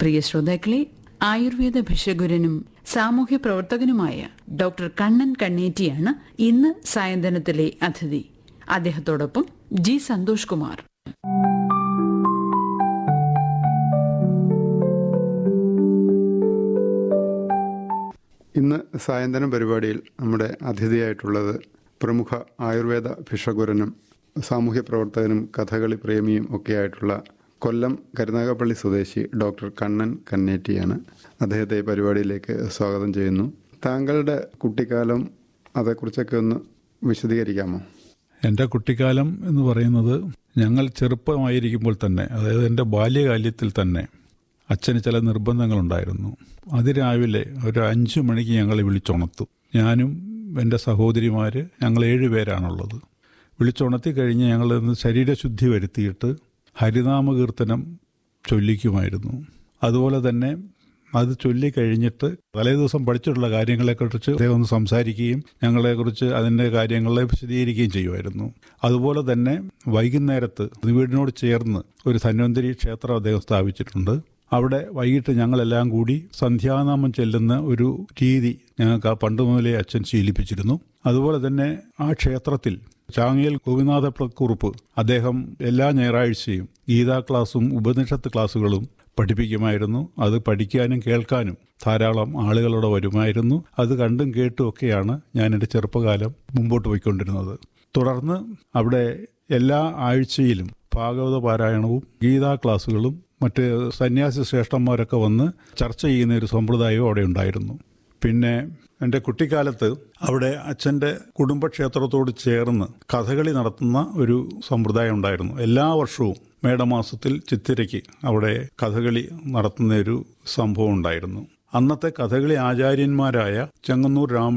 പ്രിയ ശ്രോതാക്കളെ ആയുർവേദ ഭിഷഗുരനും സാമൂഹ്യ പ്രവർത്തകനുമായ ഡോക്ടർ കണ്ണൻ കണ്ണേറ്റിയാണ് ഇന്ന് സായന്തനത്തിലെ അതിഥി അദ്ദേഹത്തോടൊപ്പം ജി സന്തോഷ് കുമാർ ഇന്ന് സായന്തനം പരിപാടിയിൽ നമ്മുടെ അതിഥിയായിട്ടുള്ളത് പ്രമുഖ ആയുർവേദ ഭിഷഗുരനും സാമൂഹ്യ പ്രവർത്തകനും കഥകളി പ്രേമിയും ഒക്കെയായിട്ടുള്ള കൊല്ലം കരുനാഗപ്പള്ളി സ്വദേശി ഡോക്ടർ കണ്ണൻ കന്നേറ്റിയാണ് അദ്ദേഹത്തെ ഈ പരിപാടിയിലേക്ക് സ്വാഗതം ചെയ്യുന്നു താങ്കളുടെ കുട്ടിക്കാലം അതേക്കുറിച്ചൊക്കെ ഒന്ന് വിശദീകരിക്കാമോ എൻ്റെ കുട്ടിക്കാലം എന്ന് പറയുന്നത് ഞങ്ങൾ ചെറുപ്പമായിരിക്കുമ്പോൾ തന്നെ അതായത് എൻ്റെ ബാല്യകാല്യത്തിൽ തന്നെ അച്ഛന് ചില നിർബന്ധങ്ങളുണ്ടായിരുന്നു അതിരാവിലെ ഒരു അഞ്ചു മണിക്ക് ഞങ്ങളെ വിളിച്ചുണർത്തും ഞാനും എൻ്റെ സഹോദരിമാർ ഞങ്ങൾ ഏഴ് പേരാണുള്ളത് വിളിച്ചുണർത്തി കഴിഞ്ഞ് ഞങ്ങൾ ശരീരശുദ്ധി വരുത്തിയിട്ട് ഹരിനാമകീർത്തനം ചൊല്ലിക്കുമായിരുന്നു അതുപോലെ തന്നെ അത് ചൊല്ലിക്കഴിഞ്ഞിട്ട് തലേ ദിവസം പഠിച്ചിട്ടുള്ള കാര്യങ്ങളെക്കുറിച്ച് അദ്ദേഹം ഒന്ന് സംസാരിക്കുകയും ഞങ്ങളെക്കുറിച്ച് അതിൻ്റെ കാര്യങ്ങളെ വിശദീകരിക്കുകയും ചെയ്യുമായിരുന്നു അതുപോലെ തന്നെ വൈകുന്നേരത്ത് വീടിനോട് ചേർന്ന് ഒരു ധന്വന്തരി ക്ഷേത്രം അദ്ദേഹം സ്ഥാപിച്ചിട്ടുണ്ട് അവിടെ വൈകിട്ട് ഞങ്ങളെല്ലാം കൂടി സന്ധ്യാനാമം ചെല്ലുന്ന ഒരു രീതി ഞങ്ങൾക്ക് ആ പണ്ട് മുതലേ അച്ഛൻ ശീലിപ്പിച്ചിരുന്നു അതുപോലെ തന്നെ ആ ക്ഷേത്രത്തിൽ ചാങ്ങിയൽ ഗോപിനാഥക്കുറുപ്പ് അദ്ദേഹം എല്ലാ ഞായറാഴ്ചയും ഗീതാ ക്ലാസും ഉപനിഷത്ത് ക്ലാസ്സുകളും പഠിപ്പിക്കുമായിരുന്നു അത് പഠിക്കാനും കേൾക്കാനും ധാരാളം ആളുകളോട് വരുമായിരുന്നു അത് കണ്ടും കേട്ടും ഒക്കെയാണ് ഞാൻ എൻ്റെ ചെറുപ്പകാലം മുമ്പോട്ട് പോയിക്കൊണ്ടിരുന്നത് തുടർന്ന് അവിടെ എല്ലാ ആഴ്ചയിലും ഭാഗവത പാരായണവും ഗീതാ ക്ലാസ്സുകളും മറ്റ് സന്യാസി ശ്രേഷ്ഠന്മാരൊക്കെ വന്ന് ചർച്ച ചെയ്യുന്ന ഒരു സമ്പ്രദായവും അവിടെ ഉണ്ടായിരുന്നു പിന്നെ എൻ്റെ കുട്ടിക്കാലത്ത് അവിടെ അച്ഛൻ്റെ കുടുംബക്ഷേത്രത്തോട് ചേർന്ന് കഥകളി നടത്തുന്ന ഒരു സമ്പ്രദായം ഉണ്ടായിരുന്നു എല്ലാ വർഷവും മേടമാസത്തിൽ ചിത്തിരയ്ക്ക് അവിടെ കഥകളി നടത്തുന്ന ഒരു സംഭവം ഉണ്ടായിരുന്നു അന്നത്തെ കഥകളി ആചാര്യന്മാരായ ചെങ്ങന്നൂർ രാമ